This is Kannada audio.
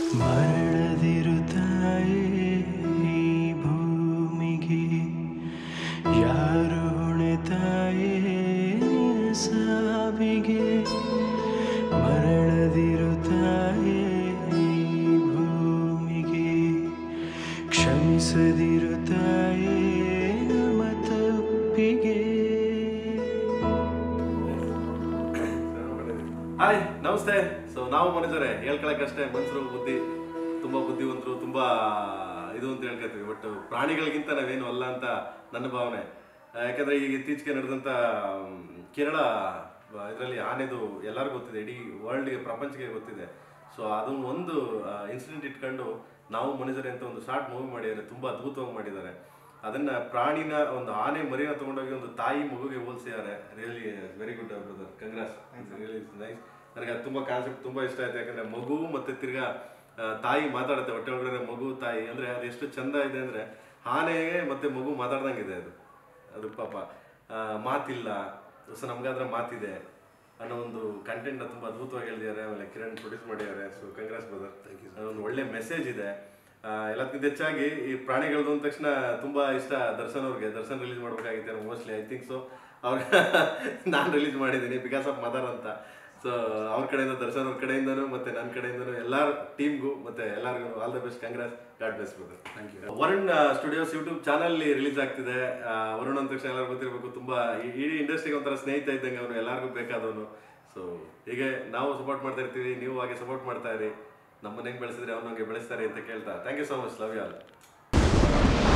ಮರಳದಿರು ತಾಯೇ ಈ ಭೂಮಿಗೆ ಯಾರು ಹೊಣೆ ತಾಯೇ ನಿನ್ನ ಸಾವಿಗೆ ಮರಳದಿರು ತಾಯೇ ಈ ಭೂಮಿಗೆ ಕ್ಷಮಿಸದಿರು ತಾಯೇ ನಮ್ಮ ತಪ್ಪಿಗೆ ಹಾಯ್ ನಮಸ್ತೆ ಸೊ ನಾವು ಮನುಷ್ಯರೇ ಹೇಳ್ಕೊಳಕ್ಕಷ್ಟೇ ಮನುಷ್ಯರು ಬುದ್ಧಿ ತುಂಬಾ ಬುದ್ಧಿವಂತರು ತುಂಬಾ ಇದು ಅಂತ ಹೇಳ್ಕೊತೀವಿ ಬಟ್ ಪ್ರಾಣಿಗಳಿಗಿಂತ ನಾವೇನು ಅಲ್ಲ ಅಂತ ನನ್ನ ಭಾವನೆ ಆ, ಯಾಕಂದ್ರೆ ಈಗ ಇತ್ತೀಚೆಗೆ ನಡೆದಂತ ಮ್, ಕೇರಳ ಇದರಲ್ಲಿ ಆನೆದು ಎಲ್ಲರಿಗೂ ಗೊತ್ತಿದೆ ಇಡೀ ವರ್ಲ್ಡ್ಗೆ ಪ್ರಪಂಚಕ್ಕೆ ಗೊತ್ತಿದೆ ಸೊ ಅದು ಒಂದು ಇನ್ಸಿಡೆಂಟ್ ಇಟ್ಕೊಂಡು ನಾವು ಮನುಷ್ಯರೇ ಅಂತ ಒಂದು ಶಾರ್ಟ್ ಮೂವಿ ಮಾಡಿದ್ದಾರೆ ತುಂಬಾ ಅದ್ಭುತವಾಗಿ ಮಾಡಿದ್ದಾರೆ ಅದನ್ನ ಪ್ರಾಣಿನ ಒಂದು ಆನೆ ಮರಿನ ತಗೊಂಡೋಗಿ ಒಂದು ತಾಯಿ ಮಗುಗೆ ಹೋಲಿಸಿದ್ದಾರೆ really very good brother congrats really nice ನನಗೆ ಅದು ತುಂಬಾ ಕಾನ್ಸೆಪ್ಟ್ ತುಂಬಾ ಇಷ್ಟ ಆಯ್ತು ಯಾಕಂದ್ರೆ ಮಗು ಮತ್ತೆ ತಿರ್ಗಾ ಆ, ತಾಯಿ ಮಾತಾಡುತ್ತೆ ಹೊಟ್ಟೆ ಒಳಗಡೆ ಮಗು ತಾಯಿ ಅಂದ್ರೆ ಅದು ಎಷ್ಟು ಚಂದ ಇದೆ ಅಂದ್ರೆ ಆನೆಗೆ ಮತ್ತೆ ಮಗು ಮಾತಾಡ್ದಂಗಿದೆ ಅದು ಅದು ಪಾಪ ಆ, ಮಾತಿಲ್ಲ ಸೊ ನಮ್ಗಾದ್ರೆ ಮಾತಿದೆ ಅನ್ನೋ ಒಂದು ಕಂಟೆಂಟ್ ತುಂಬಾ ಅದ್ಭುತವಾಗಿ ಹೇಳಿದ್ದಾರೆ ಆಮೇಲೆ ಕಿರಣ್ ಪ್ರೊಡ್ಯೂಸ್ ಮಾಡಿದ್ದಾರೆ ಸೊ ಕಂಗ್ರಾಸ್ ಬ್ರದರ್ ಒಂದು ಒಳ್ಳೆ ಮೆಸೇಜ್ ಇದೆ ಆ, ಎಲ್ಲದಕ್ಕಿಂತ ಹೆಚ್ಚಾಗಿ ಈ ಪ್ರಾಣಿಗಳದ್ದು ಅಂದ ತಕ್ಷಣ ತುಂಬಾ ಇಷ್ಟ ದರ್ಶನ್ ಅವ್ರಿಗೆ ದರ್ಶನ್ ರಿಲೀಸ್ ಮಾಡ್ಬೇಕಾಗಿತ್ತು ಮೋಸ್ಟ್ಲಿ ಐ ಥಿಂಕ್ ಸೊ ಅವ್ರ ನಾನು ರಿಲೀಸ್ ಮಾಡಿದ್ದೀನಿ ಬಿಕಾಸ್ ಆಫ್ ಮದರ್ ಅಂತ ಸೊ ಅವ್ರ ಕಡೆಯಿಂದ ದರ್ಶನ್ ಅವ್ರ ಕಡೆಯಿಂದನೂ ಮತ್ತೆ ನನ್ನ ಕಡೆಯಿಂದನೂ ಎಲ್ಲಾರ ಟೀಮ್ಗೂ ಮತ್ತೆ ಎಲ್ಲರಿಗೂ all the best congrats God ಬೆಸ್ಟ್ brother thank you Varun studios YouTube channel release ಆಗ್ತಿದೆ ಆ, ವರುಣ್ ಅಂದ ತಕ್ಷಣ ಎಲ್ಲರಿಗೂ ಗೊತ್ತಿರಬೇಕು ತುಂಬಾ ಈ- ಇಡೀ ಇಂಡಸ್ಟ್ರಿಗೆ ಒಂಥರ ಸ್ನೇಹಿತ ಇದ್ದಂಗೆ ಅವನು ಎಲ್ಲರಿಗೂ ಬೇಕಾದವನು ಸೊ ಹೀಗೆ ನಾವು ಸಪೋರ್ಟ್ ಮಾಡ್ತಾ ಇರ್ತೀವಿ ನೀವು ಹಾಗೆ ಸಪೋರ್ಟ್ ಮಾಡ್ತಾ ಇರಿ ನಮ್ಮನ್ನ ಹೆಂಗ್ ಬೆಳೆಸಿದ್ರೆ ಅವ್ನು ಹಂಗೆ ಬೆಳೆಸ್ತಾರೆ ಅಂತ ಕೇಳ್ತಾ thank you so much love you all